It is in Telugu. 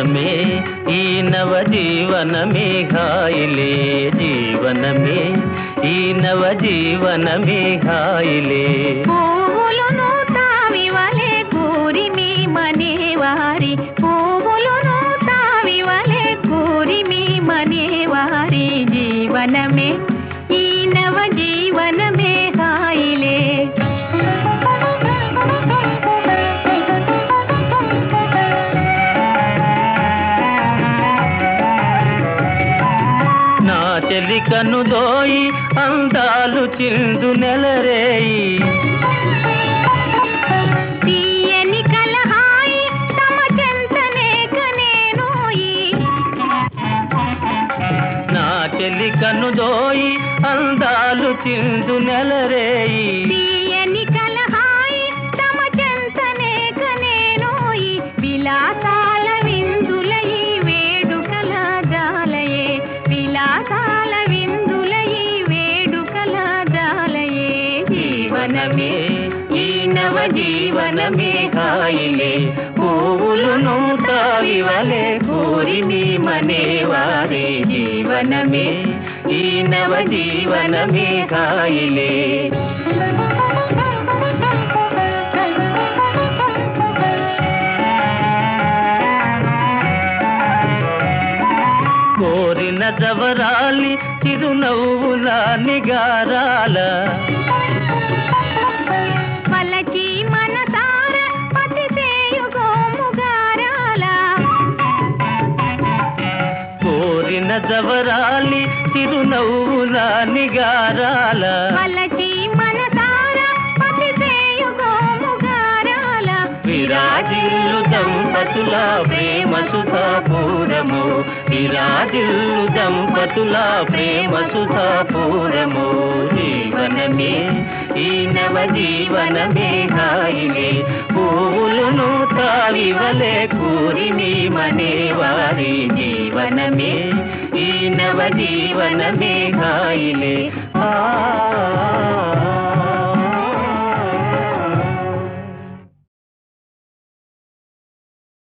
జీవనమే ఈ నవ జీవనమే హాయిలే జీవనమే ఈ నవ జీవనమే హాయిలే పువ్వులును తావి వలె కూరి మీ మనేవారి పువ్వులును తావి వలె కూరి మీ మనేవారి జీవనమే ఈ నవ జీవనమే హాయిలే నా చెలి కనుదోయి అందాలు చిందు నెలరేయి తీయని కలహాయి తమ చెంతనే కనేనోయి నా చెలి కనుదోయి అందాలు చిందు నెలరేయి తీయని కలహాయి తమ చెంతనే కనేనోయి విలాసాల విందులయి వేడుకల జాలయే విలాసాల విందులయి వేడుకల జాలయే జీవనమే ఈ నవ జీవనమే హాయిలే పువ్వులును తావి వలె కోరి నీ మనేవారి జీవనమే ఈ నవ జీవనమే హాయిలే కోరిన జవరాలి చిరునవ్వుల నిగారాల పలకి మనసార పతి గోముగారాల కోరిన జవరాలి చిరునవ్వుల నిగారాల పలకి మనసార పతి గోముగారాల విరాజిల్లు దంపతుల ప్రేమ సుధాపూరము విరాజిల్లు దంపతుల ప్రేమ సుధాపూరము జీవనమే ఈ నవ జీవనమే హాయిలే పువ్వులును తావి వలె కూరి నీ మనేవారి జీవనమే ఈ నవ జీవనమే హాయిలే ఆ